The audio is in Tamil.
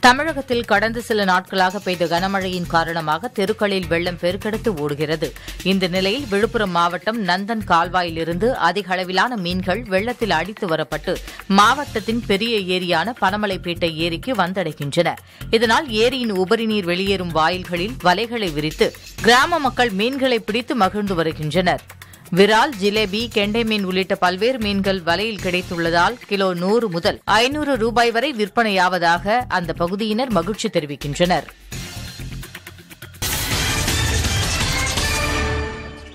தமிழகத்தில் கடந்த சில நாட்களாக பெய்த கனமழையின் காரணமாக தெருக்களில் வெள்ளம் பெருக்கெடுத்து ஓடுகிறது இந்த நிலையில் விழுப்புரம் மாவட்டம் நந்தன் கால்வாயிலிருந்து அதிக அளவிலான மீன்கள் வெள்ளத்தில் அடித்து வரப்பட்டு மாவட்டத்தின் பெரிய ஏரியான பனமலைப்பேட்டை ஏரிக்கு வந்தடைகின்றன இதனால் ஏரியின் உபரிநீர் வெளியேறும் வாயில்களில் வலைகளை விரித்து கிராம மக்கள் மீன்களை பிடித்து மகிழ்ந்து வருகின்றனர் விரால் ஜிலேபி கெண்டை மீன் உள்ளிட்ட பல்வேறு மீன்கள் வலையில் கிடைத்துள்ளதால் கிலோ நூறு முதல் ஐநூறு ரூபாய் வரை விற்பனையாவதாக அந்த பகுதியினர் மகிழ்ச்சி தெரிவிக்கின்றனர்